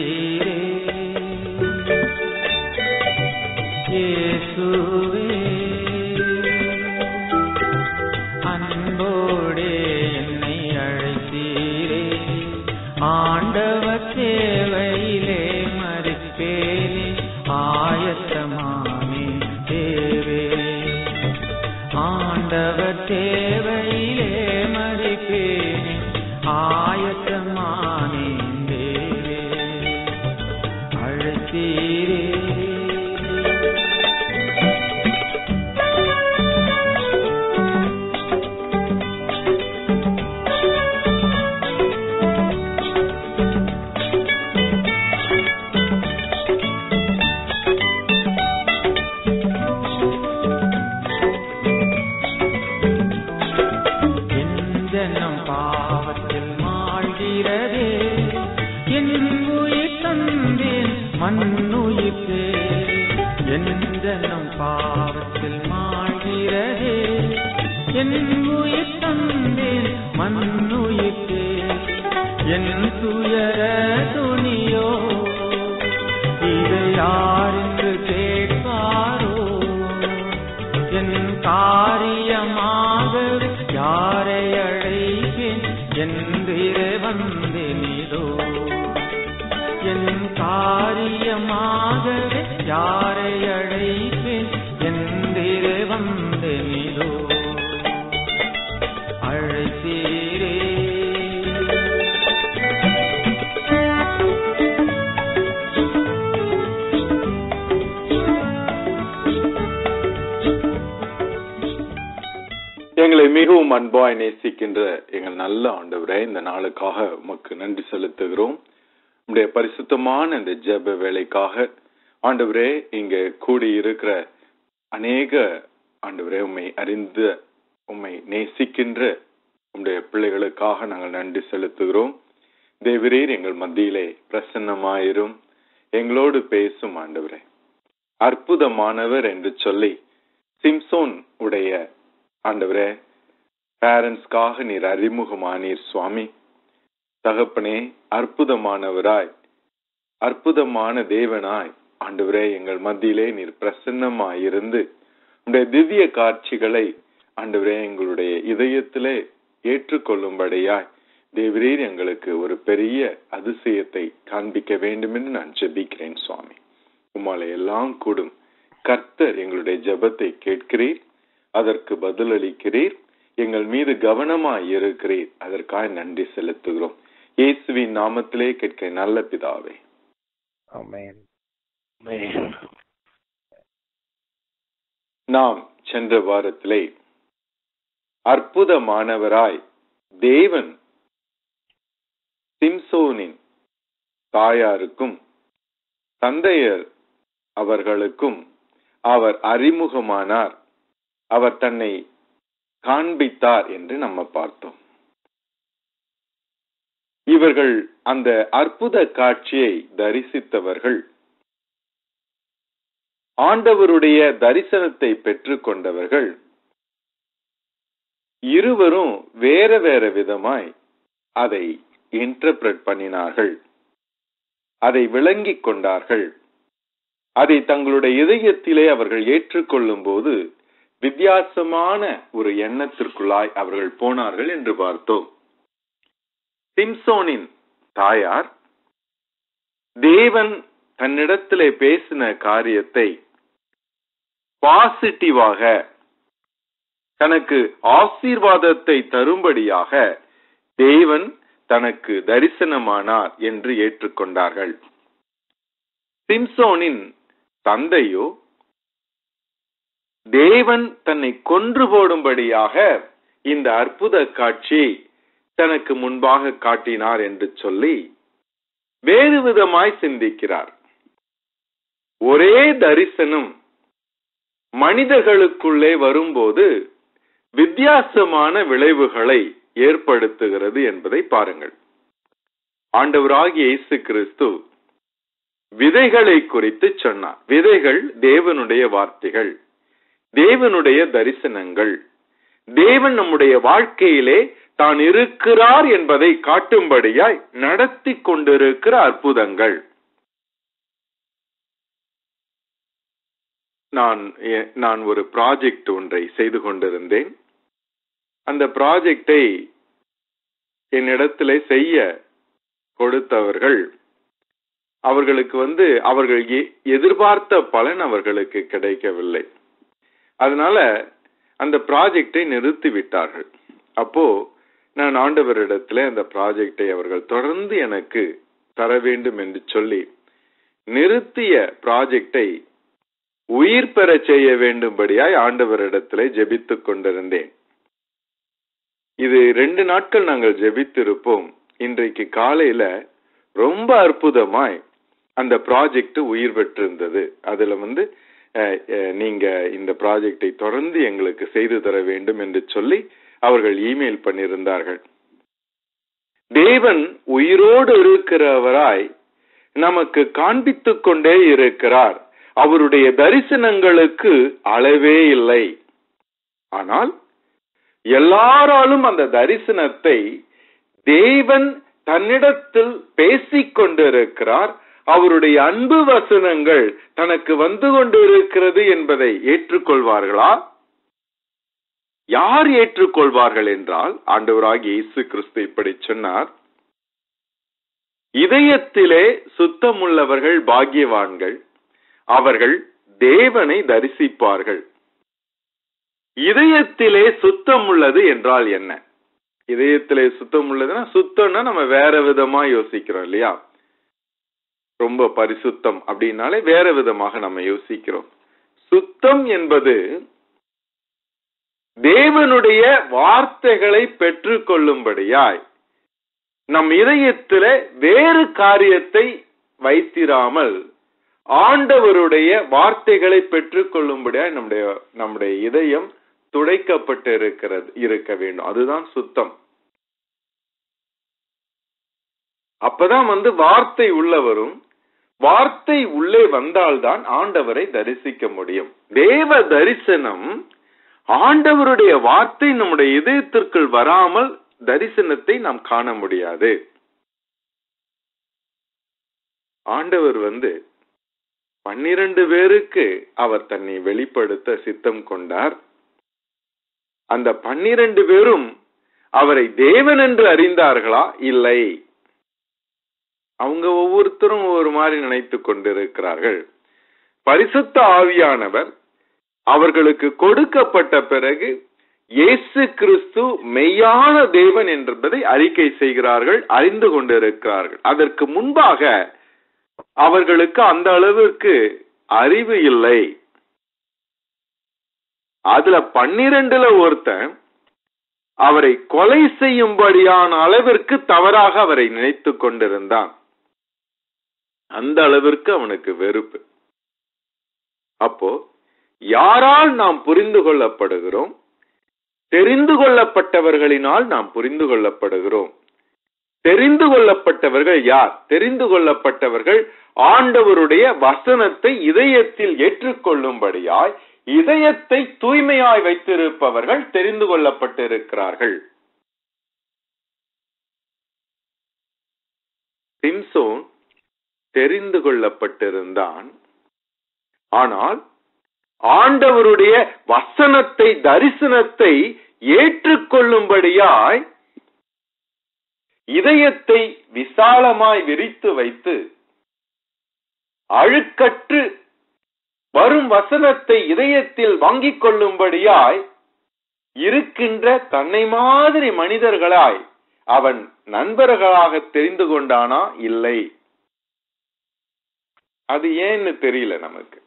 அழைத்தீரே இயேசுவே அன்போடே என்னை அழைத்தீரே ஆண்டவர் சேவையிலே மறிப்பேனே ஆயத்தமானே தேவே ஆண்டவர் தேவையிலே மறிப்பேனே ஆயத்தமானே தேவே அழைத்தீரே எஞ்சனம் பாவத்தில் மாழ்கிறதே என் உயிர் தந்தேன் மண்ணுயிர்த்தே எஞ்சனம் பாவத்தில் மாழ்கிறதே என் உயிர் தந்தேன் மண்ணுயிர்த்தே என் துயர துணியோ இதை யாரென்று கேட்பாரோ என் காரியமாக யாரை அழைப்பேன் என்றே வந்தேனிதோ என் காரியமாக யாரை அழைப்பேன் என்றே வந்தேனிதோ அழைத்தீரே எங்களை மிகவும் அன்பாய் நேசிக்கின்ற எங்கள் நல்ல ஆண்டவரே இந்த நாளுக்காக உமக்கு நன்றி செலுத்துகிறோம் உடைய பரிசுத்தமான இந்த ஜெப வேலைக்காக ஆண்டவரே இங்க கூடி இருக்கிற அநேக ஆண்டவரே உம்மை அறிந்த உம்மை நேசிக்கின்ற உம்முடைய பிள்ளைகளுக்காக நாங்கள் நன்றி செலுத்துகிறோம் தேவரீர் எங்கள் மத்தியிலே பிரசன்னமாயிரும் எங்களோடு பேசும் ஆண்டவரே அற்புதமானவர் என்று சொல்லி சிம்சோன் உடைய ஆண்டவரே பேரண்ட்ஸ்க்காக நீர் அறிமுகமானீர் சுவாமி தகப்பனே அற்புதமானவராய் அற்புதமான தேவனாய் ஆண்டவரே எங்கள் மத்தியிலே நீர் பிரசன்னமாயிருந்து உடைய திவ்ய காட்சிகளை ஆண்டவரே எங்களுடைய இதயத்திலே ஏற்றுக்கொள்ளும்படியாய் தேவரீர் எங்களுக்கு ஒரு பெரிய அதிசயத்தை காண்பிக்க வேண்டும் என்று நான் ஜெபிக்கிறேன் சுவாமி உமாலை எல்லாம் கூடும் கர்த்தர் எங்களுடைய ஜெபத்தை கேட்கிறீர் அதற்கு பதிலளிக்கிறீர் எங்கள் மீது கவனமாய் இருக்கிறீர் அதற்காக நன்றி செலுத்துகிறோம் இயேசுவின் நாமத்திலே கேட்க நல்ல பிதாவே Amen. நாம் சென்ற வாரத்திலே அற்புதமானவராய் தேவன் சிம்சோனின் தாயாருக்கும் தந்தையர் அவர்களுக்கும் அவர் அறிமுகமானார் அவர் தன்னை காண்பித்தார் என்று நம்ம பார்த்தோம் இவர்கள் அந்த அற்புத காட்சியை தரிசித்தவர்கள் ஆண்டவருடைய தரிசனத்தை பெற்றுக்கொண்டவர்கள் இருவரும் வேற வேற விதமாய் அதை இன்டர்பிரட் பண்ணினார்கள் அதை விளங்கிக் கொண்டார்கள் அதை தங்களுடைய இதயத்திலே அவர்கள் ஏற்றுக்கொள்ளும் போது வித்தியாசமான ஒரு எண்ணத்திற்குள்ளாய் அவர்கள் போனார்கள் என்று பார்த்தோம் சிம்சோனின் தாயார் தேவன் தன்னிடத்திலே பேசின காரியத்தை பாசிட்டிவாக தனக்கு ஆசீர்வாதத்தை தரும்படியாக தேவன் தனக்கு தரிசனமானார் என்று ஏற்றுக்கொண்டார்கள் சிம்சோனின் தந்தையோ தேவன் தன்னை கொன்று போடும்படியாக இந்த அற்புத காட்சியை தனக்கு முன்பாக காட்டினார் என்று சொல்லி வேறு விதமாய் சிந்திக்கிறார் ஒரே தரிசனம் மனிதர்களுக்குள்ளே வரும்போது வித்தியாசமான விளைவுகளை ஏற்படுத்துகிறது என்பதை பாருங்கள் ஆண்டவராகிய இயேசு கிறிஸ்து விதைகளை குறித்து சொன்னார் விதைகள் தேவனுடைய வார்த்தைகள் தேவனுடைய தரிசனங்கள் தேவன் நம்முடைய வாழ்க்கையிலே தான் இருக்கிறார் என்பதை காட்டும்படியாய் நடத்தி கொண்டிருக்கிற அற்புதங்கள் நான் எ- நான் ஒரு ப்ராஜெக்ட் ஒன்றை செய்து கொண்டிருந்தேன் அந்த ப்ராஜெக்டை என்னிடத்திலே செய்ய கொடுத்தவர்கள் அவர்களுக்கு வந்து அவர்கள் எ- எதிர்பார்த்த பலன் அவர்களுக்கு கிடைக்கவில்லை அதனால அந்த ப்ராஜெக்டை நிறுத்தி விட்டார்கள் அப்போ நான் ஆண்டவரிடத்துல அந்த ப்ராஜெக்டை அவர்கள் தொடர்ந்து எனக்கு தர வேண்டும் என்று சொல்லி நிறுத்திய ப்ராஜெக்டை உயிர் பெறச் செய்ய வேண்டும்படியாய் ஆண்டவரிடத்திலே ஜெபித்துக் கொண்டிருந்தேன் இது ரெண்டு நாட்கள் நாங்கள் ஜெபித்திருப்போம் இன்றைக்கு காலையில ரொம்ப அற்புதமாய் அந்த ப்ராஜெக்ட் உயிர் பெற்றிருந்தது அதுல வந்து அஹ், அஹ், நீங்க இந்த ப்ராஜெக்டை தொடர்ந்து எங்களுக்கு செய்து தர வேண்டும் என்று சொல்லி அவர்கள் இமெயில் பண்ணியிருந்தார்கள் தேவன் உயிரோடு இருக்கிறவராய் நமக்கு காண்பித்துக் கொண்டே இருக்கிறார் அவருடைய தரிசனங்களுக்கு அளவே இல்லை ஆனால் எல்லாராலும் அந்த தரிசனத்தை தேவன் தன்னிடத்தில் பேசிக் கொண்டிருக்கிறார் அவருடைய அன்பு வசனங்கள் தனக்கு வந்து கொண்டிருக்கிறது என்பதை ஏற்றுக்கொள்வார்களா யார் ஏற்றுக்கொள்வார்கள் என்றால் ஆண்டவராகிய இயேசு கிறிஸ்து இப்படி சொன்னார் இதயத்திலே சுத்தமுள்ளவர்கள் பாக்கியவான்கள் அவர்கள் தேவனை தரிசிப்பார்கள் இதயத்திலே சுத்தம் உள்ளது என்றால் என்ன இதயத்திலே சுத்தம் உள்ளதுன்னா சுத்தம்னா நம்ம வேற விதமா யோசிக்கிறோம் இல்லையா ரொம்ப பரிசுத்தம் அப்படின்னாலே வேற விதமாக நம்ம யோசிக்கிறோம் சுத்தம் என்பது தேவனுடைய வார்த்தைகளை பெற்றுக்கொள்ளும்படியாய் நம் இதயத்தில வேறு காரியத்தை வைத்திராமல் ஆண்டவருடைய வார்த்தைகளை பெற்றுக்கொள்ளும்படியாய் நம்முடைய நம்முடைய இதயம் துடைக்கப்பட்டு இருக்கிறது இருக்க வேண்டும் அதுதான் சுத்தம் அப்பதான் வந்து வார்த்தை உள்ளவரும் வார்த்தை உள்ளே வந்தால்தான் ஆண்டவரை தரிசிக்க முடியும் தேவ தரிசனம் ஆண்டவருடைய வார்த்தை நம்முடைய இதயத்திற்குள் வராமல் தரிசனத்தை நாம் காண முடியாது ஆண்டவர் வந்து பன்னிரண்டு பேருக்கு அவர் தன்னை வெளிப்படுத்த சித்தம் கொண்டார் அந்த பன்னிரண்டு பேரும் அவரை தேவன் என்று அறிந்தார்களா இல்லை அவங்க ஒவ்வொருத்தரும் ஒவ்வொரு மாதிரி நினைத்துக் கொண்டிருக்கிறார்கள் பரிசுத்த ஆவியானவர் அவர்களுக்கு கொடுக்கப்பட்ட பிறகு இயேசு கிறிஸ்து மெய்யான தேவன் என்பதை அறிக்கை செய்கிறார்கள் அறிந்து கொண்டிருக்கிறார்கள் அதற்கு முன்பாக அவர்களுக்கு அந்த அளவிற்கு அறிவு இல்லை அதுல பன்னிரண்டுல ஒருத்தன் அவரை கொலை செய்யும்படியான அளவிற்கு தவறாக அவரை நினைத்துக் கொண்டிருந்தான் அந்த அளவிற்கு அவனுக்கு வெறுப்பு அப்போ யாரால் நாம் புரிந்து கொள்ளப்படுகிறோம் தெரிந்து கொள்ளப்பட்டவர்களினால் நாம் புரிந்து கொள்ளப்படுகிறோம் தெரிந்து கொள்ளப்பட்டவர்கள் யார் தெரிந்து கொள்ளப்பட்டவர்கள் ஆண்டவருடைய வசனத்தை இதயத்தில் ஏற்றுக்கொள்ளும்படியாய் இதயத்தை தூய்மையாய் வைத்திருப்பவர்கள் தெரிந்து கொள்ளப்பட்டிருக்கிறார்கள் சிம்சோன் தெரிந்து கொள்ளப்பட்டிருந்தான் ஆனால் ஆண்டவருடைய வசனத்தை தரிசனத்தை ஏற்றுக்கொள்ளும்படியாய் இதயத்தை விசாலமாய் விரித்து வைத்து அழுக்கற்று வரும் வசனத்தை இதயத்தில் வாங்கிக் கொள்ளும்படியாய் இருக்கின்ற தன்னை மாதிரி மனிதர்களாய் அவன் நண்பர்களாக தெரிந்து கொண்டானா இல்லை அது ஏன்னு தெரியல நமக்கு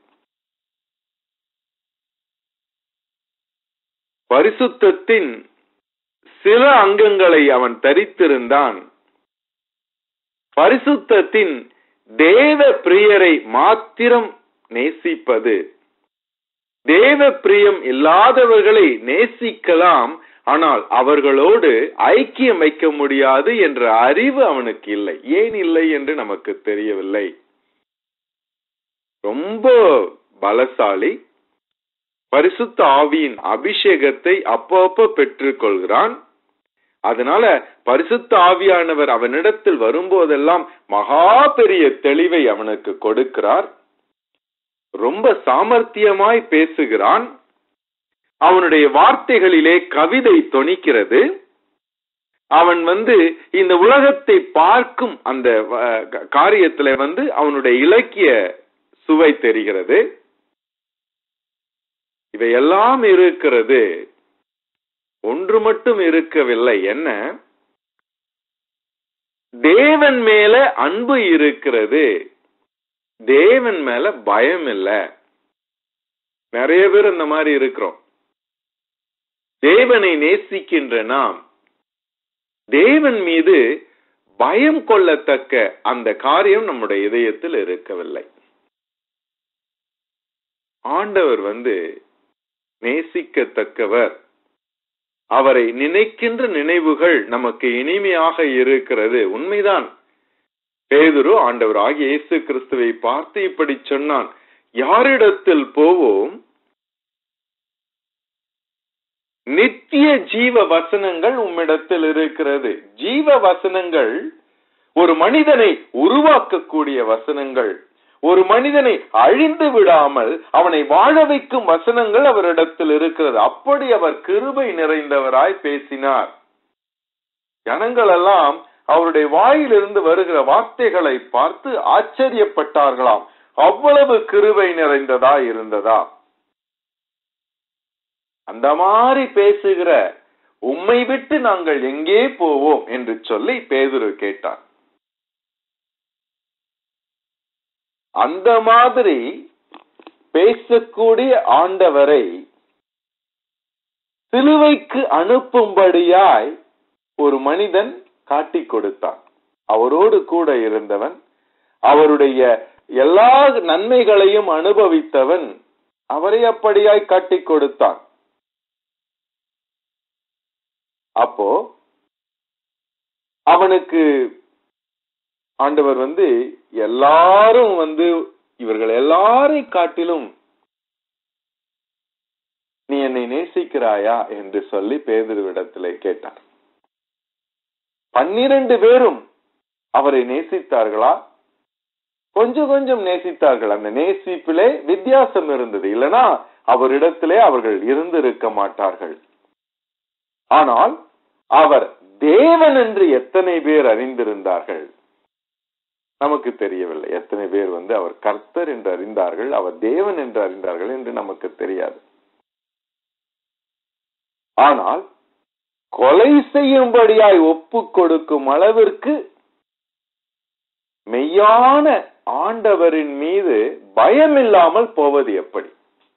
பரிசுத்தத்தின் சில அங்கங்களை அவன் தரித்திருந்தான் பரிசுத்தத்தின் தேவ பிரியரை மாத்திரம் நேசிப்பது தேவ பிரியம் இல்லாதவர்களை நேசிக்கலாம் ஆனால் அவர்களோடு ஐக்கியம் வைக்க முடியாது என்ற அறிவு அவனுக்கு இல்லை ஏன் இல்லை என்று நமக்கு தெரியவில்லை ரொம்ப பலசாலி பரிசுத்த ஆவியின் அபிஷேகத்தை அப்பப்ப பெற்றுக் கொள்கிறான் அதனால பரிசுத்த ஆவியானவர் அவனிடத்தில் வரும்போதெல்லாம் மகா பெரிய தெளிவை அவனுக்கு கொடுக்கிறார் ரொம்ப சாமர்த்தியமாய் பேசுகிறான் அவனுடைய வார்த்தைகளிலே கவிதை தொனிக்கிறது அவன் வந்து இந்த உலகத்தை பார்க்கும் அந்த அஹ், க- காரியத்துல வந்து அவனுடைய இலக்கிய சுவை தெரிகிறது இவையெல்லாம் இருக்கிறது ஒன்று மட்டும் இருக்கவில்லை என்ன தேவன் மேல அன்பு இருக்கிறது தேவன் மேல பயம் இல்ல நிறைய பேர் இந்த மாதிரி இருக்கிறோம் தேவனை நேசிக்கின்ற நாம் தேவன் மீது பயம் கொள்ளத்தக்க அந்த காரியம் நம்முடைய இதயத்தில் இருக்கவில்லை ஆண்டவர் வந்து நேசிக்கத்தக்கவர் அவரை நினைக்கின்ற நினைவுகள் நமக்கு இனிமையாக இருக்கிறது உண்மைதான் பேதுரு ஆண்டவர் ஆகிய இயேசு கிறிஸ்துவை பார்த்து இப்படி சொன்னான் யாரிடத்தில் போவோம் நித்திய ஜீவ வசனங்கள் உம்மிடத்தில் இருக்கிறது ஜீவ வசனங்கள் ஒரு மனிதனை உருவாக்கக்கூடிய வசனங்கள் ஒரு மனிதனை அழிந்து விடாமல் அவனை வாழ வைக்கும் வசனங்கள் அவரிடத்தில் இருக்கிறது அப்படி அவர் கிருபை நிறைந்தவராய் பேசினார் ஜனங்கள் எல்லாம் அவருடைய வாயிலிருந்து வருகிற வார்த்தைகளை பார்த்து ஆச்சரியப்பட்டார்களாம் அவ்வளவு கிருபை நிறைந்ததா இருந்ததா அந்த மாதிரி பேசுகிற உம்மை விட்டு நாங்கள் எங்கே போவோம் என்று சொல்லி பேதுரு கேட்டார் அந்த மாதிரி பேசக்கூடிய ஆண்டவரை சிலுவைக்கு அனுப்பும்படியாய் ஒரு மனிதன் காட்டிக் கொடுத்தான் அவரோடு கூட இருந்தவன் அவருடைய எல்லா நன்மைகளையும் அனுபவித்தவன் அவரை அப்படியாய் காட்டிக் கொடுத்தான் அப்போ அவனுக்கு ஆண்டவர் வந்து எல்லாரும் வந்து இவர்கள் எல்லாரை காட்டிலும் நீ என்னை நேசிக்கிறாயா என்று சொல்லி பேதுருவிடத்திலே கேட்டார் பன்னிரண்டு பேரும் அவரை நேசித்தார்களா கொஞ்சம் கொஞ்சம் நேசித்தார்கள் அந்த நேசிப்பிலே வித்தியாசம் இருந்தது இல்லனா அவரிடத்திலே அவர்கள் இருந்திருக்க மாட்டார்கள் ஆனால் அவர் தேவன் என்று எத்தனை பேர் அறிந்திருந்தார்கள் நமக்கு தெரியவில்லை எத்தனை பேர் வந்து அவர் கர்த்தர் என்று அறிந்தார்கள் அவர் தேவன் என்று அறிந்தார்கள் என்று நமக்கு தெரியாது ஆனால் கொலை செய்யும்படியாய் ஒப்பு கொடுக்கும் அளவிற்கு மெய்யான ஆண்டவரின் மீது பயம் இல்லாமல் போவது எப்படி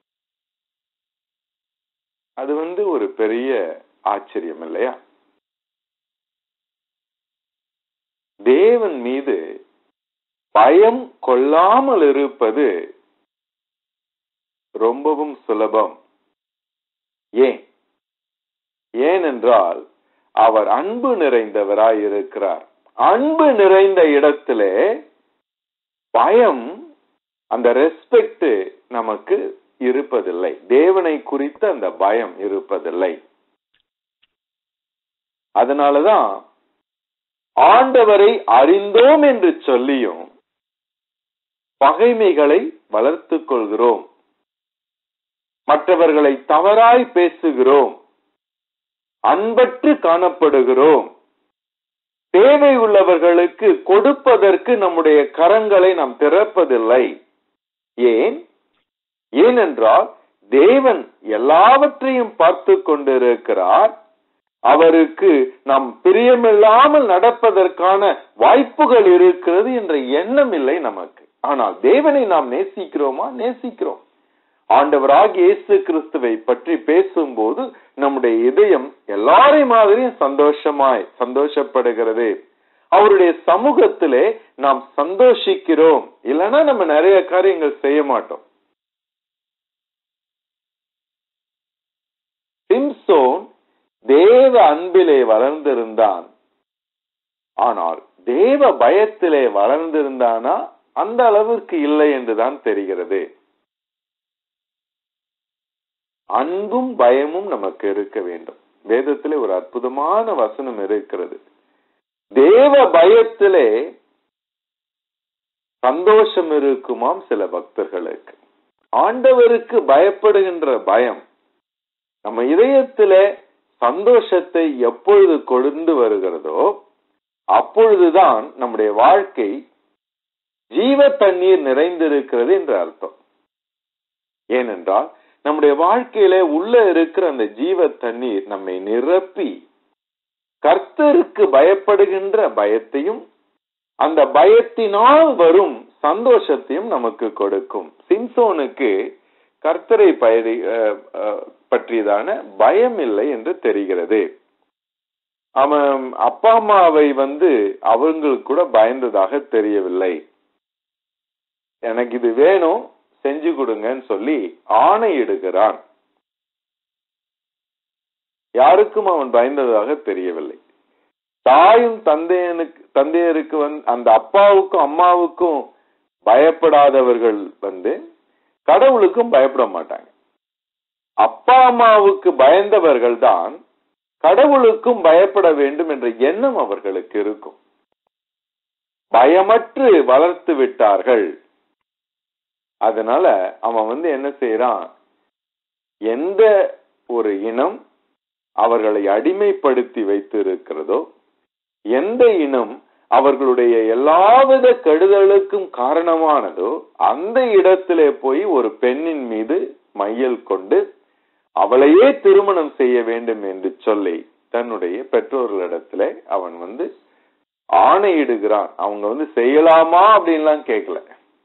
அது வந்து ஒரு பெரிய ஆச்சரியம் இல்லையா தேவன் மீது பயம் கொள்ளாமல் இருப்பது ரொம்பவும் சுலபம் ஏன் ஏனென்றால் அவர் அன்பு நிறைந்தவராய் இருக்கிறார் அன்பு நிறைந்த இடத்திலே பயம் அந்த ரெஸ்பெக்ட் நமக்கு இருப்பதில்லை தேவனை குறித்த அந்த பயம் இருப்பதில்லை அதனாலதான் ஆண்டவரை அறிந்தோம் என்று சொல்லியும் பகைமைகளை வளர்த்துக் கொள்கிறோம் மற்றவர்களை தவறாய் பேசுகிறோம் அன்பற்று காணப்படுகிறோம் தேவை உள்ளவர்களுக்கு கொடுப்பதற்கு நம்முடைய கரங்களை நாம் திறப்பதில்லை ஏன் ஏனென்றால் தேவன் எல்லாவற்றையும் பார்த்து கொண்டிருக்கிறார் அவருக்கு நாம் பிரியமில்லாமல் நடப்பதற்கான வாய்ப்புகள் இருக்கிறது என்ற எண்ணம் இல்லை நமக்கு ஆனால் தேவனை நாம் நேசிக்கிறோமா நேசிக்கிறோம் ஆண்டவராக இயேசு கிறிஸ்துவை பற்றி பேசும்போது நம்முடைய இதயம் எல்லாரை மாதிரியும் சந்தோஷமாய் சந்தோஷப்படுகிறது அவருடைய சமூகத்திலே நாம் சந்தோஷிக்கிறோம் இல்லைன்னா நம்ம நிறைய காரியங்கள் செய்ய மாட்டோம் சிம்சோன் தேவ அன்பிலே வளர்ந்திருந்தான் ஆனால் தேவ பயத்திலே வளர்ந்திருந்தானா அந்த அளவிற்கு இல்லை என்றுதான் தெரிகிறது அன்பும் பயமும் நமக்கு இருக்க வேண்டும் வேதத்திலே ஒரு அற்புதமான வசனம் இருக்கிறது தேவ பயத்திலே சந்தோஷம் இருக்குமாம் சில பக்தர்களுக்கு ஆண்டவருக்கு பயப்படுகின்ற பயம் நம்ம இதயத்திலே சந்தோஷத்தை எப்பொழுது கொண்டு வருகிறதோ அப்பொழுதுதான் நம்முடைய வாழ்க்கை ஜீவ தண்ணீர் நிறைந்திருக்கிறது என்று அர்த்தம் ஏனென்றால் நம்முடைய வாழ்க்கையில உள்ள இருக்கிற அந்த ஜீவ தண்ணீர் நம்மை நிரப்பி கர்த்தருக்கு பயப்படுகின்ற பயத்தையும் அந்த பயத்தினால் வரும் சந்தோஷத்தையும் நமக்கு கொடுக்கும் சிம்சோனுக்கு கர்த்தரை பயரி அஹ், அஹ், பற்றியதான பயம் இல்லை என்று தெரிகிறது அவன் அப்பா அம்மாவை வந்து அவங்களுக்கு கூட பயந்ததாக தெரியவில்லை எனக்கு இது வேணும் செஞ்சு கொடுங்கன்னு சொல்லி ஆணையிடுகிறான் யாருக்கும் அவன் பயந்ததாக தெரியவில்லை தாயும் தந்தையனுக்கு தந்தையருக்கு வந்து அந்த அப்பாவுக்கும் அம்மாவுக்கும் பயப்படாதவர்கள் வந்து கடவுளுக்கும் பயப்பட மாட்டாங்க அப்பா அம்மாவுக்கு பயந்தவர்கள் தான் கடவுளுக்கும் பயப்பட வேண்டும் என்ற எண்ணம் அவர்களுக்கு இருக்கும் பயமற்று வளர்த்து விட்டார்கள் அதனால அவன் வந்து என்ன செய்யறான் எந்த ஒரு இனம் அவர்களை அடிமைப்படுத்தி வைத்து இருக்கிறதோ எந்த இனம் அவர்களுடைய எல்லாவித கெடுதலுக்கும் காரணமானதோ அந்த இடத்திலே போய் ஒரு பெண்ணின் மீது மையல் கொண்டு அவளையே திருமணம் செய்ய வேண்டும் என்று சொல்லி தன்னுடைய பெற்றோர்களிடத்திலே அவன் வந்து ஆணையிடுகிறான் அவங்க வந்து செய்யலாமா அப்படின்லாம் கேட்கல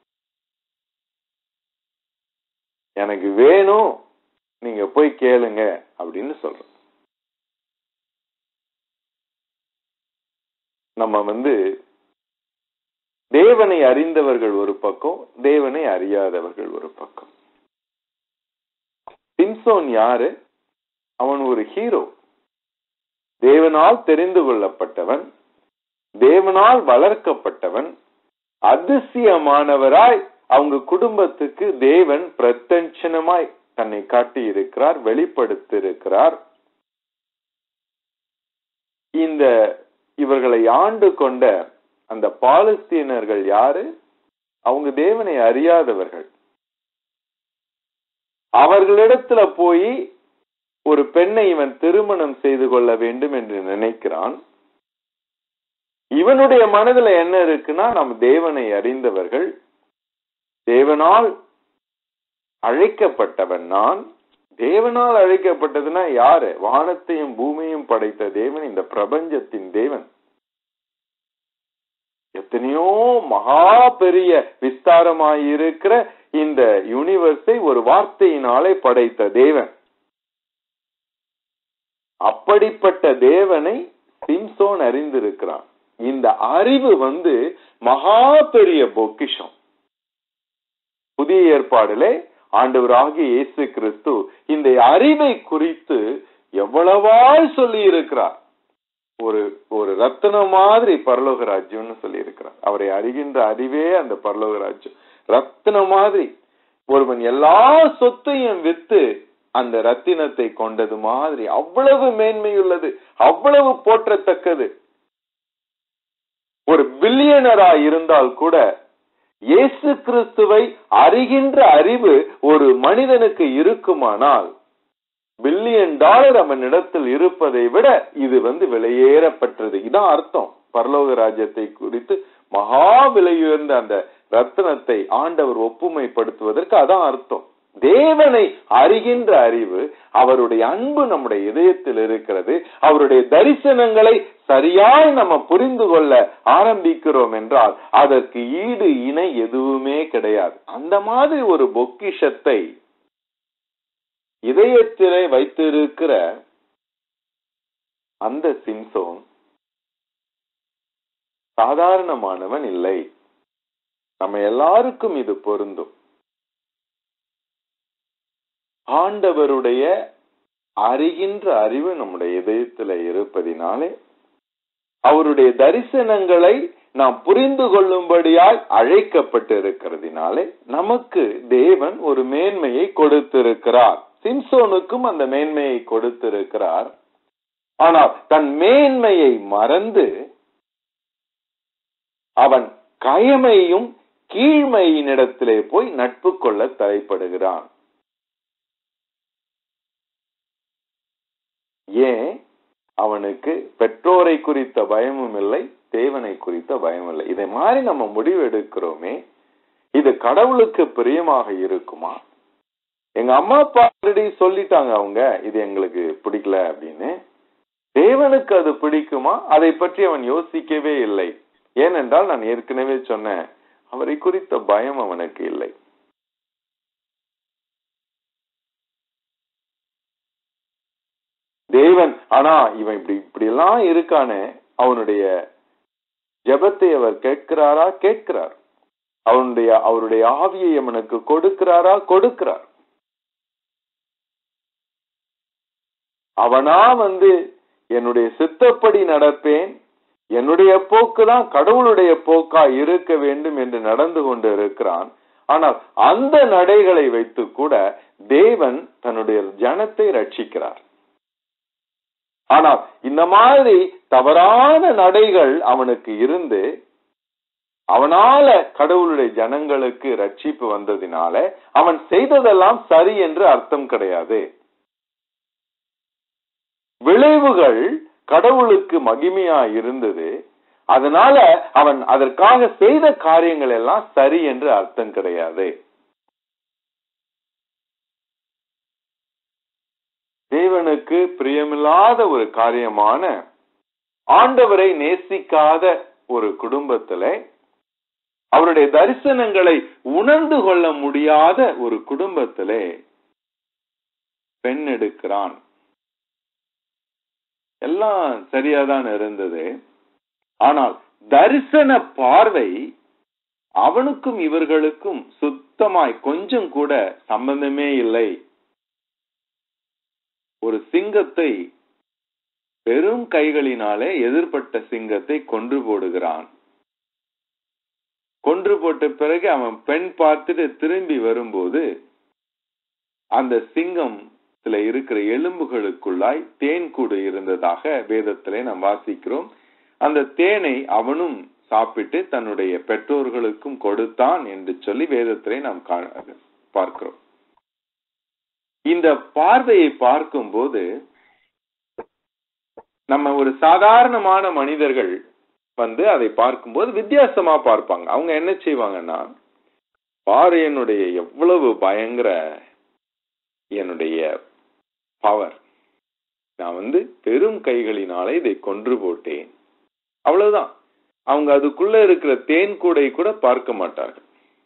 எனக்கு வேணும் நீங்க போய் கேளுங்க அப்படின்னு சொல்றோம் நம்ம வந்து தேவனை அறிந்தவர்கள் ஒரு பக்கம் தேவனை அறியாதவர்கள் ஒரு பக்கம் சிம்சோன் யாரு அவன் ஒரு ஹீரோ தேவனால் தெரிந்து கொள்ளப்பட்டவன் தேவனால் வளர்க்கப்பட்டவன் அதிசயமானவராய் அவங்க குடும்பத்துக்கு தேவன் பிரத்யட்சணமாய் தன்னை காட்டி இருக்கிறார் வெளிப்படுத்தி இருக்கிறார் இந்த இவர்களை ஆண்டு கொண்ட அந்த பாலஸ்தீனர்கள் யாரு அவங்க தேவனை அறியாதவர்கள் அவர்களிடத்துல போய் ஒரு பெண்ணை இவன் திருமணம் செய்து கொள்ள வேண்டும் என்று நினைக்கிறான் இவனுடைய மனதுல என்ன இருக்குன்னா நம் தேவனை அறிந்தவர்கள் தேவனால் அழைக்கப்பட்டவன் நான் தேவனால் அழைக்கப்பட்டதுன்னா யாரு வானத்தையும் பூமியையும் படைத்த தேவன் இந்த பிரபஞ்சத்தின் தேவன் எத்தனையோ மகா பெரிய விஸ்தாரமாயிருக்கிற இந்த யூனிவர்ஸை ஒரு வார்த்தையினாலே படைத்த தேவன் அப்படிப்பட்ட தேவனை சிம்சோன் அறிந்திருக்கிறான் இந்த அறிவு வந்து மகா பெரிய பொக்கிஷம் புதிய ஏற்பாடிலே ஆண்டவராகிய இயேசு கிறிஸ்து இந்த அறிவை குறித்து எவ்வளவாய் சொல்லி இருக்கிறார் ஒரு ஒரு ரத்தினம் மாதிரி பரலோக ராஜ்யம்னு சொல்லி இருக்கிறார் அவரை அறிகின்ற அறிவே அந்த பரலோக ராஜ்யம் ரத்தினம் மாதிரி ஒருவன் எல்லா சொத்தையும் வித்து அந்த ரத்தினத்தை கொண்டது மாதிரி அவ்வளவு மேன்மையுள்ளது அவ்வளவு போற்றத்தக்கது ஒரு பில்லியனரா இருந்தால் கூட இயேசு கிறிஸ்துவை அறிகின்ற அறிவு ஒரு மனிதனுக்கு இருக்குமானால் பில்லியன் டாலர் அவன் இடத்தில் இருப்பதை விட இது வந்து விலையேறப்பட்டது இதான் அர்த்தம் பரலோக ராஜ்யத்தை குறித்து மகா விலையுயர்ந்த அந்த ரத்தினத்தை ஆண்டவர் ஒப்புமைப்படுத்துவதற்கு அதான் அர்த்தம் தேவனை அறிகின்ற அறிவு அவருடைய அன்பு நம்முடைய இதயத்தில் இருக்கிறது அவருடைய தரிசனங்களை சரியாய் நம்ம புரிந்து கொள்ள ஆரம்பிக்கிறோம் என்றால் அதற்கு ஈடு இணை எதுவுமே கிடையாது அந்த மாதிரி ஒரு பொக்கிஷத்தை இதயத்திலே வைத்திருக்கிற அந்த சிம்சோன் சாதாரணமானவன் இல்லை நம்ம எல்லாருக்கும் இது பொருந்தும் ஆண்டவருடைய அறிகின்ற அறிவு நம்முடைய இதயத்துல இருப்பதினாலே அவருடைய தரிசனங்களை நாம் புரிந்து கொள்ளும்படியாய் அழைக்கப்பட்டு இருக்கிறதுனாலே நமக்கு தேவன் ஒரு மேன்மையை கொடுத்திருக்கிறார் சிம்சோனுக்கும் அந்த மேன்மையை கொடுத்திருக்கிறார் ஆனால் தன் மேன்மையை மறந்து அவன் கயமையும் கீழ்மையினிடத்திலே போய் நட்பு கொள்ள தலைப்படுகிறான் ஏன் அவனுக்கு பெற்றோரை குறித்த பயமும் இல்லை தேவனை குறித்த பயம் இல்லை இதை மாதிரி நம்ம முடிவு எடுக்கிறோமே இது கடவுளுக்கு பிரியமாக இருக்குமா எங்க அம்மா அப்பா ஆல்ரெடி சொல்லிட்டாங்க அவங்க இது எங்களுக்கு பிடிக்கல அப்படின்னு தேவனுக்கு அது பிடிக்குமா அதை பற்றி அவன் யோசிக்கவே இல்லை ஏனென்றால் நான் ஏற்கனவே சொன்னேன் அவரை குறித்த பயம் அவனுக்கு இல்லை தேவன் ஆனா இவன் இப்படி இப்படி எல்லாம் இருக்கானே அவனுடைய ஜெபத்தை அவர் கேட்கிறாரா கேட்கிறார் அவனுடைய அவருடைய ஆவியை அவனுக்கு கொடுக்கிறாரா கொடுக்கிறார் அவனா வந்து என்னுடைய சித்தப்படி நடப்பேன் என்னுடைய போக்கு தான் கடவுளுடைய போக்கா இருக்க வேண்டும் என்று நடந்து கொண்டு இருக்கிறான் ஆனால் அந்த நடைகளை வைத்து கூட தேவன் தன்னுடைய ஜனத்தை ரட்சிக்கிறார் ஆனால் இந்த மாதிரி தவறான நடைகள் அவனுக்கு இருந்து அவனால கடவுளுடைய ஜனங்களுக்கு ரட்சிப்பு வந்ததினால அவன் செய்ததெல்லாம் சரி என்று அர்த்தம் கிடையாது விளைவுகள் கடவுளுக்கு மகிமையா இருந்தது அதனால அவன் அதற்காக செய்த காரியங்கள் எல்லாம் சரி என்று அர்த்தம் கிடையாது தேவனுக்கு பிரியமில்லாத ஒரு காரியமான ஆண்டவரை நேசிக்காத ஒரு குடும்பத்துல அவருடைய தரிசனங்களை உணர்ந்து கொள்ள முடியாத ஒரு குடும்பத்திலே பெண் எடுக்கிறான் எல்லாம் சரியாதான் இருந்தது ஆனால் தரிசன பார்வை அவனுக்கும் இவர்களுக்கும் சுத்தமாய் கொஞ்சம் கூட சம்பந்தமே இல்லை ஒரு சிங்கத்தை பெரும் கைகளினாலே எதிர்பட்ட சிங்கத்தை கொன்று போடுகிறான் கொன்று போட்ட பிறகு அவன் பெண் பார்த்துட்டு திரும்பி வரும்போது அந்த சிங்கம் சில இருக்கிற எலும்புகளுக்குள்ளாய் தேன் கூடு இருந்ததாக வேதத்திலே நாம் வாசிக்கிறோம் அந்த தேனை அவனும் சாப்பிட்டு தன்னுடைய பெற்றோர்களுக்கும் கொடுத்தான் என்று சொல்லி வேதத்திலே நாம் பார்க்கிறோம் இந்த பார்வையை பார்க்கும்போது நம்ம ஒரு சாதாரணமான மனிதர்கள் வந்து அதை பார்க்கும்போது வித்தியாசமா பார்ப்பாங்க அவங்க என்ன செய்வாங்கன்னா பாரு என்னுடைய எவ்வளவு பயங்கர என்னுடைய பவர் நான் வந்து பெரும் கைகளினாலே இதை கொன்று போட்டேன் அவ்வளவுதான் அவங்க அதுக்குள்ள இருக்கிற தேன் கூடை கூட பார்க்க மாட்டார்கள்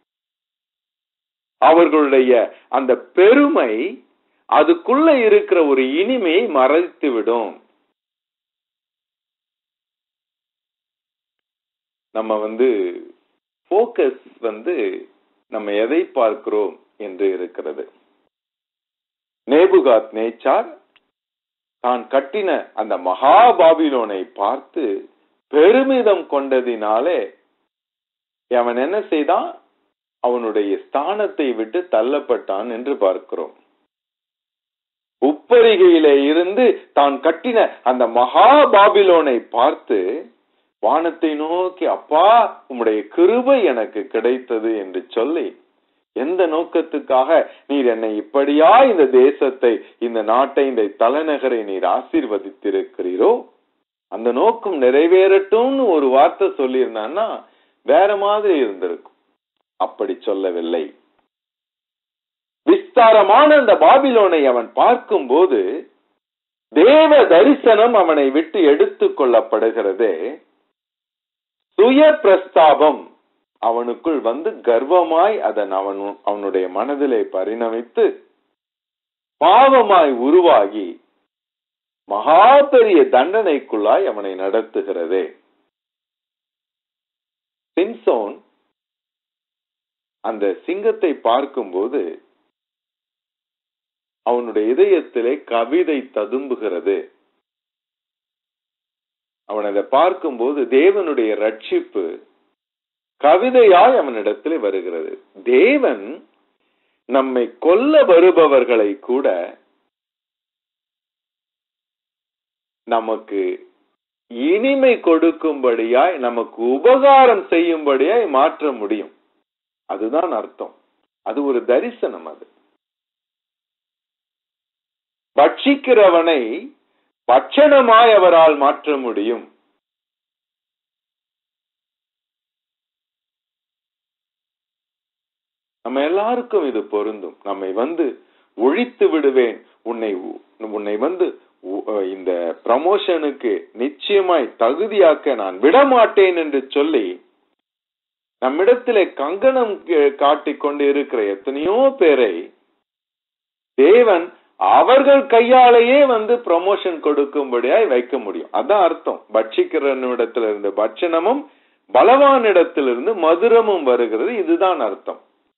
அவர்களுடைய அந்த பெருமை அதுக்குள்ள இருக்கிற ஒரு இனிமையை மறைத்து விடும் நம்ம வந்து போக்கஸ் வந்து நம்ம எதை பார்க்கிறோம் என்று இருக்கிறது நேபுகாத் நேச்சார் தான் கட்டின அந்த மகாபாபிலோனை பார்த்து பெருமிதம் கொண்டதினாலே அவன் என்ன செய்தான் அவனுடைய ஸ்தானத்தை விட்டு தள்ளப்பட்டான் என்று பார்க்கிறோம் உப்பரிகையிலே இருந்து தான் கட்டின அந்த மகாபாபிலோனை பார்த்து வானத்தை நோக்கி அப்பா உம்முடைய கிருபை எனக்கு கிடைத்தது என்று சொல்லி எந்த நோக்கத்துக்காக நீர் என்னை இப்படியா இந்த தேசத்தை இந்த நாட்டை இந்த தலைநகரை நீர் ஆசீர்வதித்திருக்கிறீரோ அந்த நோக்கம் நிறைவேறட்டும்னு ஒரு வார்த்தை சொல்லியிருந்தான்னா வேற மாதிரி இருந்திருக்கும் அப்படி சொல்லவில்லை விஸ்தாரமான அந்த பாபிலோனை அவன் பார்க்கும்போது தேவ தரிசனம் அவனை விட்டு எடுத்துக் கொள்ளப்படுகிறதே சுய பிரஸ்தாபம் அவனுக்குள் வந்து கர்வமாய் அதன் அவன் அவனுடைய மனதிலே பரிணமித்து பாவமாய் உருவாகி மகா பெரிய தண்டனைக்குள்ளாய் அவனை நடத்துகிறதே சிம்சோன் அந்த சிங்கத்தை பார்க்கும்போது அவனுடைய இதயத்திலே கவிதை ததும்புகிறது அவன் அதை பார்க்கும்போது தேவனுடைய ரட்சிப்பு கவிதையாய் அவனிடத்தில் வருகிறது தேவன் நம்மை கொல்ல வருபவர்களை கூட நமக்கு இனிமை கொடுக்கும்படியாய் நமக்கு உபகாரம் செய்யும்படியாய் மாற்ற முடியும் அதுதான் அர்த்தம் அது ஒரு தரிசனம் அது பட்சிக்கிறவனை பட்சணமாய் அவரால் மாற்ற முடியும் நம்ம எல்லாருக்கும் இது பொருந்தும் நம்மை வந்து ஒழித்து விடுவேன் உன்னை உன்னை வந்து உ- இந்த ப்ரமோஷனுக்கு நிச்சயமாய் தகுதியாக்க நான் விடமாட்டேன் என்று சொல்லி நம்மிடத்திலே கங்கணம் கே- காட்டிக் கொண்டு இருக்கிற எத்தனையோ பேரை தேவன் அவர்கள் கையாலேயே வந்து ப்ரமோஷன் கொடுக்கும்படியாய் வைக்க முடியும் அதான் அர்த்தம் பட்சிக்கிறவனிடத்துல இருந்து பட்சணமும் பலவானிடத்திலிருந்து மதுரமும் வருகிறது இதுதான் அர்த்தம்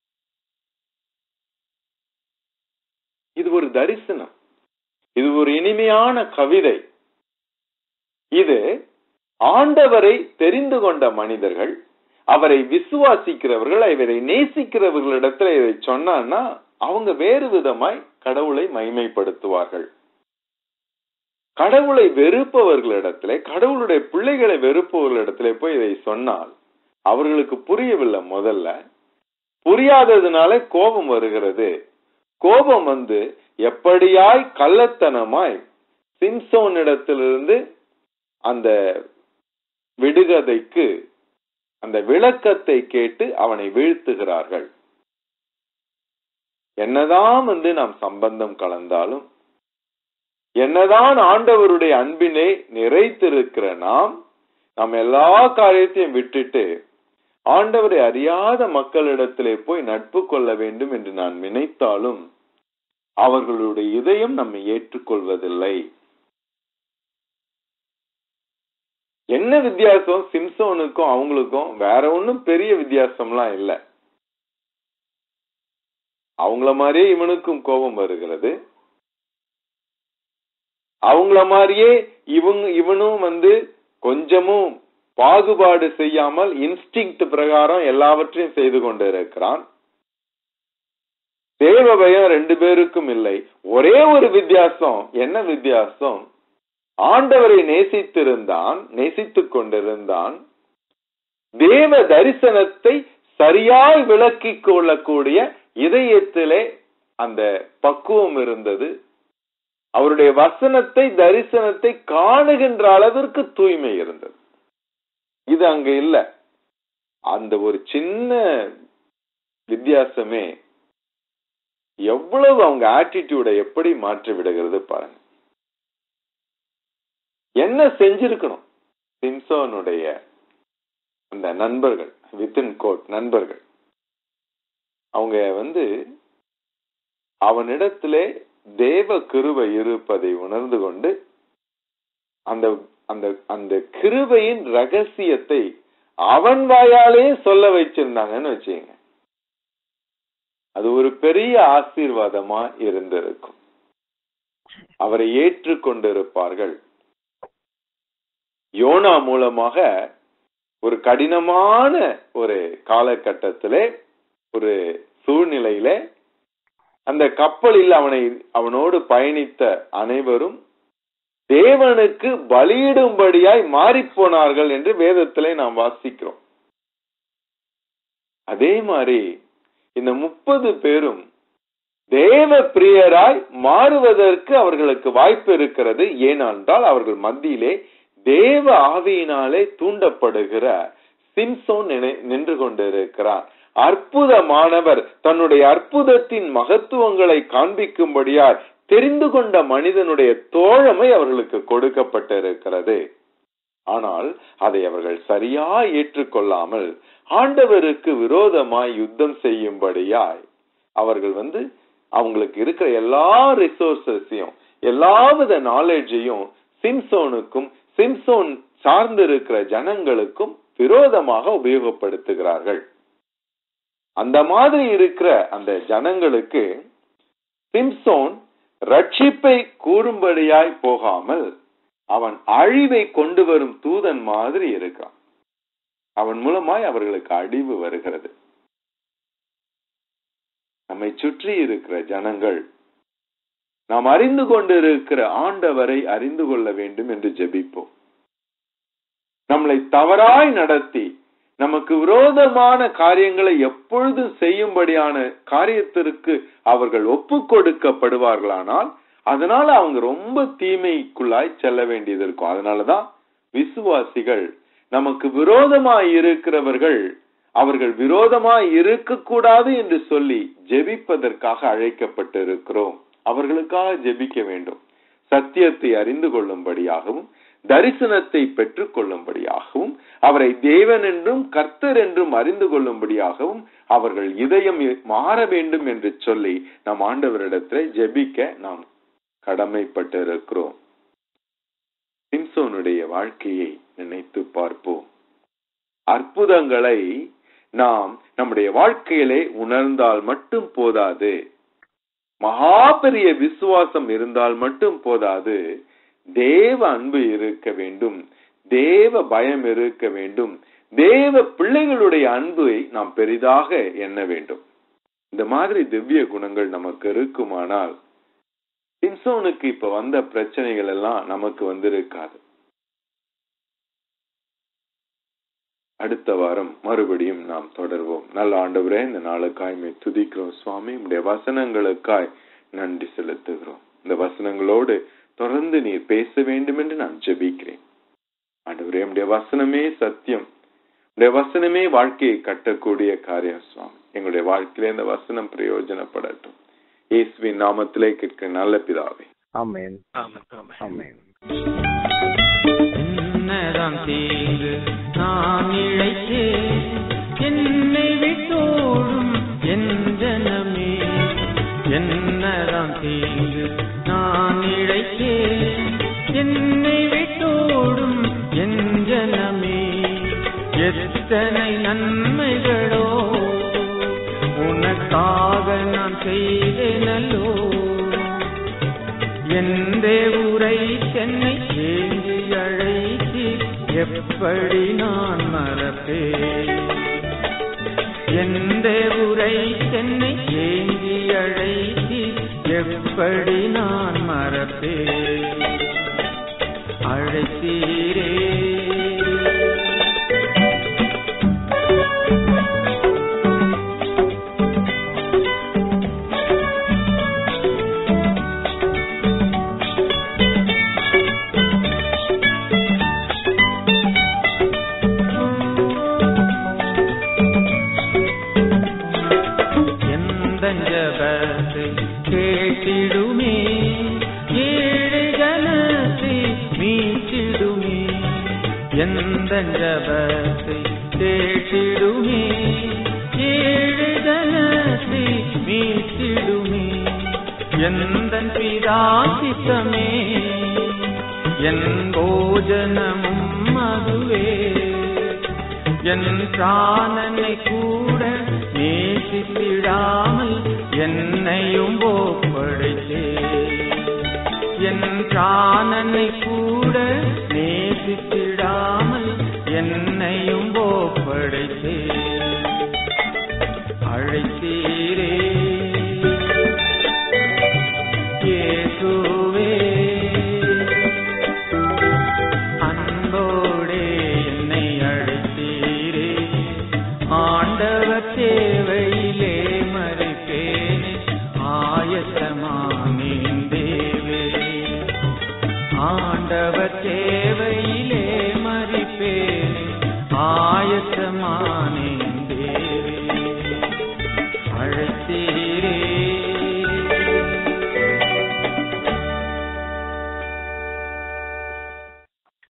இது ஒரு தரிசனம் இது ஒரு இனிமையான கவிதை இது ஆண்டவரை தெரிந்து கொண்ட மனிதர்கள் அவரை விசுவாசிக்கிறவர்கள் அவரை நேசிக்கிறவர்களிடத்துல இதை சொன்னான்னா அவங்க வேறு விதமாய் கடவுளை மைமைப்படுத்துவார்கள் கடவுளை வெறுப்பவர்களிடத்திலே கடவுளுடைய பிள்ளைகளை வெறுப்பவர்களிடத்திலே போய் இதை சொன்னால் அவர்களுக்கு புரியவில்லை முதல்ல புரியாததுனால கோபம் வருகிறது கோபம் வந்து எப்படியாய் கள்ளத்தனமாய் சிம்சோனிடத்திலிருந்து அந்த விடுகதைக்கு அந்த விளக்கத்தை கேட்டு அவனை வீழ்த்துகிறார்கள் என்னதான் வந்து நாம் சம்பந்தம் கலந்தாலும் என்னதான் ஆண்டவருடைய அன்பினை நிறைத்திருக்கிற நாம் நாம் எல்லா காரியத்தையும் விட்டுட்டு ஆண்டவரை அறியாத மக்களிடத்திலே போய் நட்பு கொள்ள வேண்டும் என்று நான் நினைத்தாலும் அவர்களுடைய இதயம் நம்மை ஏற்றுக்கொள்வதில்லை என்ன வித்தியாசம் சிம்சோனுக்கும் அவங்களுக்கும் வேற ஒண்ணும் பெரிய வித்தியாசம்லாம் இல்ல அவங்கள மாதிரியே இவனுக்கும் கோபம் வருகிறது அவங்கள மாதிரியே இவங்க இவனும் வந்து கொஞ்சமும் பாகுபாடு செய்யாமல் இன்ஸ்டிங் பிரகாரம் எல்லாவற்றையும் செய்து கொண்டு இருக்கிறான் தேவ பயம் ரெண்டு பேருக்கும் இல்லை ஒரே ஒரு வித்தியாசம் என்ன வித்தியாசம் ஆண்டவரை நேசித்திருந்தான் நேசித்துக் கொண்டிருந்தான் தேவ தரிசனத்தை சரியாய் விளக்கிக் கொள்ளக்கூடிய இதயத்திலே அந்த பக்குவம் இருந்தது அவருடைய வசனத்தை தரிசனத்தை காணுகின்ற அளவிற்கு தூய்மை இருந்தது இது அங்க இல்ல அந்த ஒரு சின்ன வித்தியாசமே எவ்வளவு அவங்க ஆட்டிடியூட எப்படி மாற்றி விடுகிறது பாருங்க என்ன செஞ்சிருக்கணும் சிம்சோனுடைய அந்த நண்பர்கள் வித்தின் கோட் நண்பர்கள் அவங்க வந்து அவனிடத்திலே தேவ கிருபை இருப்பதை உணர்ந்து கொண்டு அந்த அந்த அந்த கிருபையின் ரகசியத்தை அவன் வாயாலே சொல்ல வச்சிருந்தாங்கன்னு வச்சுங்க அது ஒரு பெரிய ஆசீர்வாதமா இருந்திருக்கும் அவரை ஏற்றுக்கொண்டிருப்பார்கள் யோனா மூலமாக ஒரு கடினமான ஒரு காலகட்டத்திலே ஒரு சூழ்நிலையில அந்த கப்பலில் அவனை அவனோடு பயணித்த அனைவரும் தேவனுக்கு பலியிடும்படியாய் மாறிப்போனார்கள் என்று வேதத்திலே நாம் வாசிக்கிறோம் அதே மாதிரி இந்த முப்பது பேரும் தேவ பிரியராய் மாறுவதற்கு அவர்களுக்கு வாய்ப்பு இருக்கிறது ஏனென்றால் அவர்கள் மத்தியிலே தேவ ஆவியினாலே தூண்டப்படுகிற சிம்சோன் நினை- நின்று கொண்டிருக்கிறார் அற்புதமானவர் தன்னுடைய அற்புதத்தின் மகத்துவங்களை காண்பிக்கும்படியார் தெரிந்து கொண்ட மனிதனுடைய தோழமை அவர்களுக்கு கொடுக்கப்பட்டிருக்கிறது ஆனால் அதை அவர்கள் சரியா ஏற்றுக்கொள்ளாமல் ஆண்டவருக்கு விரோதமாய் யுத்தம் செய்யும்படியாய் அவர்கள் வந்து அவங்களுக்கு இருக்கிற எல்லா ரிசோர்சஸையும் எல்லாவித நாலேஜையும் சிம்சோனுக்கும் சிம்சோன் சார்ந்து இருக்கிற ஜனங்களுக்கும் விரோதமாக உபயோகப்படுத்துகிறார்கள் அந்த மாதிரி இருக்கிற அந்த ஜனங்களுக்கு சிம்சோன் ரட்சிப்பை கூறும்படியாய் போகாமல் அவன் அழிவை கொண்டு வரும் தூதன் மாதிரி இருக்கான் அவன் மூலமாய் அவர்களுக்கு அழிவு வருகிறது நம்மை சுற்றி இருக்கிற ஜனங்கள் நாம் அறிந்து கொண்டிருக்கிற ஆண்டவரை அறிந்து கொள்ள வேண்டும் என்று ஜெபிப்போம் நம்மளை தவறாய் நடத்தி நமக்கு விரோதமான காரியங்களை எப்பொழுதும் செய்யும்படியான காரியத்திற்கு அவர்கள் ஒப்பு கொடுக்கப்படுவார்களானால் அதனால அவங்க ரொம்ப தீமைக்குள்ளாய் செல்ல வேண்டியது இருக்கும் அதனாலதான் விசுவாசிகள் நமக்கு விரோதமாய் இருக்கிறவர்கள் அவர்கள் விரோதமாய் இருக்கக்கூடாது என்று சொல்லி ஜெபிப்பதற்காக அழைக்கப்பட்டு இருக்கிறோம் அவர்களுக்காக ஜெபிக்க வேண்டும் சத்தியத்தை அறிந்து கொள்ளும்படியாகவும் தரிசனத்தை பெற்றுக் கொள்ளும்படியாகவும் அவரை தேவன் என்றும் கர்த்தர் என்றும் அறிந்து கொள்ளும்படியாகவும் அவர்கள் இதயம் மாற வேண்டும் என்று சொல்லி நம் ஆண்டவரிடத்தில் ஜெபிக்க நாம் கடமைப்பட்டு இருக்கிறோம் சிம்சோனுடைய வாழ்க்கையை நினைத்து பார்ப்போம் அற்புதங்களை நாம் நம்முடைய வாழ்க்கையிலே உணர்ந்தால் மட்டும் போதாது மகா பெரிய விசுவாசம் இருந்தால் மட்டும் போதாது தேவ அன்பு இருக்க வேண்டும் தேவ பயம் இருக்க வேண்டும் தேவ பிள்ளைகளுடைய அன்பை நாம் பெரிதாக எண்ண வேண்டும் இந்த மாதிரி திவ்ய குணங்கள் நமக்கு இருக்குமானால் சிம்சோனுக்கு இப்ப வந்த பிரச்சனைகள் எல்லாம் நமக்கு வந்திருக்காது அடுத்த வாரம் மறுபடியும் நாம் தொடர்வோம் நல்ல ஆண்டவரே இந்த நாளுக்காய் மே துதிக்கிறோம் சுவாமி உடைய வசனங்களுக்காய் நன்றி செலுத்துகிறோம் இந்த வசனங்களோடு தொடர்ந்து நீர் பேச வேண்டும் என்று நான் ஜெபிக்கிறேன் ஆண்டவரே உடைய வசனமே சத்தியம் உடைய வசனமே வாழ்க்கையை கட்டக்கூடிய காரியம் சுவாமி எங்களுடைய வாழ்க்கையில இந்த வசனம் பிரயோஜனப்படட்டும் இயேசுவின் நாமத்திலே கேட்க நல்ல பிதாவே ஆமென் ஆமென் ஆமென் ஆமென் என்னதான் தீங்கு நான் இழைத்தேன் என்னை விட்டோடும் என் ஜனமே என்னதான் தீங்கு நான் இழைத்தேன் என்னை விட்டோடும் என் ஜனமே எத்தனை நன்மைகளோ உனக்காக நான் செய்தேனல்லோ எந்தே உரை சென்னை ஏங்கி அழைத்து எப்படி நான் மறப்பேன் எந்த உரை சென்னை ஏங்கி அழைத்து எப்படி நான் மறப்பேன் அழைத்தீரே எந்த ஜபத்தை கேட்டிடுமே ஏழு ஜனத்தை மீட்டிடுமே எந்த ஜபத்தை கேட்டிடுமே ஏழு ஜனத்தை மீட்டிடுமே எந்த பிதாசித்தமே என் போஜனமும் அதுவே என் பிராணனை கூட நேசித்திடாமல் என்னையும் ஒப்படைத்தே என் பிராணனை கூட நேசித்திடாமல் என்னையும் ஒப்படைத்தே அழைத்தீரே இயேசுவே அன்போடே என்னை அழைத்தீரே ஆண்டவர் சேவையிலே மறிப்பேனே ஆயத்தமானேன்